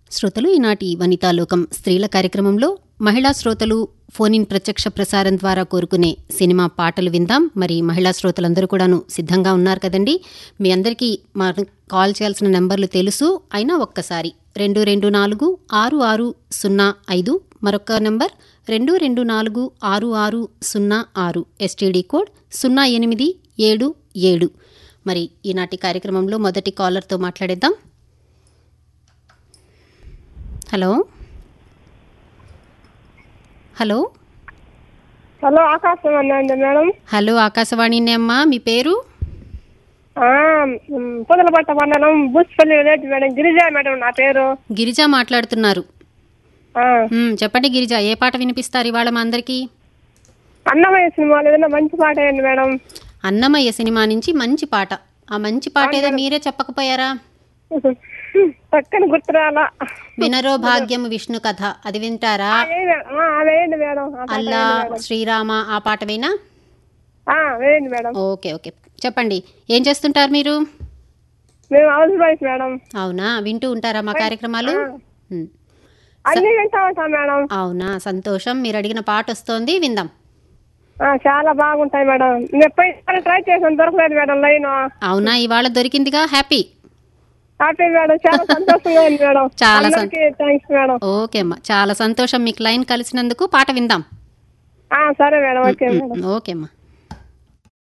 శ్రోతలు ఈనాటి వనితాలోకం స్త్రీల కార్యక్రమంలో మహిళా శ్రోతలు ఫోన్ ఇన్ ప్రత్యక్ష ప్రసారం ద్వారా కోరుకునే సినిమా పాటలు విందాం మరి మహిళా శ్రోతలందరూ కూడాను సిద్ధంగా ఉన్నారు కదండి మీ అందరికీ మా కాల్ చేయాల్సిన నెంబర్లు తెలుసు అయినా ఒక్కసారి రెండు రెండు నాలుగు ఆరు ఆరు సున్నా ఐదు మరొక నెంబర్ రెండు రెండు నాలుగు ఆరు ఆరు సున్నా ఆరు ఎస్టీడీ కోడ్ సున్నా ఎనిమిది ఏడు ఏడు మరి ఈనాటి కార్యక్రమంలో మొదటి కాలర్తో మాట్లాడేద్దాం హలో హలో హలో ఆకాశవాణి అండి మేడం హలో ఆకాశవాణినే అమ్మా మీ పేరు ఆ, మ్, పొదలపట్ట మండలం Boospalli village madam Girija madam నా పేరు గిరిజ మాట్లాడుతున్నారు ఆ, మ్, చెప్పండి గిరిజ ఏ పాట వినిపిస్తారు ఇవాళ మా అందరికీ అన్నమయ్య సినిమాలో ఏదైనా మంచి పాట వేయండి మేడం అన్నమయ్య సినిమా నుంచి మంచి పాట ఆ మంచి పాట ఏదో మీరే చెప్పకపోయారా పక్కన గుర్తురాలా వినరో భాగ్యం విష్ణు కథ అది వింటారా ఆ, వేయండి మేడం. ఆ, ఆ, వేయండి మేడం ఆ పాట అల్లా వేయండి మేడం. శ్రీరామ ఆ పాట వేనా ఆ, వేయండి మేడం ఓకే ఓకే చెప్పండి ఏం చేస్తుంటారు మీరు మేము హౌస్ వైఫ్ మేడం అవునా వింటూ ఉంటారా మా కార్యక్రమాలు మ్. అన్ని వింటా ఉంటాం మేడం అవునా సంతోషం మీరు అడిగిన పాట వస్తోంది విందాం ఆ, చాలా బాగుంటాయి మేడం నేను ఎప్పుడైనా ట్రై చేసాను దొరకలేదు మేడం లైన్ అవునా ఇవాళ దొరికిందిగా హ్యాపీ హ్యాపీ మేడం చాలా సంతోషంగా ఉంది మేడం చాలా సం- అందరికీ థ్యాంక్స్ మేడం ఓకే అమ్మా చాలా సంతోషం మీకు లైన్ కలిసినందుకు పాట విందాం ఆ, సరే మేడం ఓకే మేడం ఓకే అమ్మా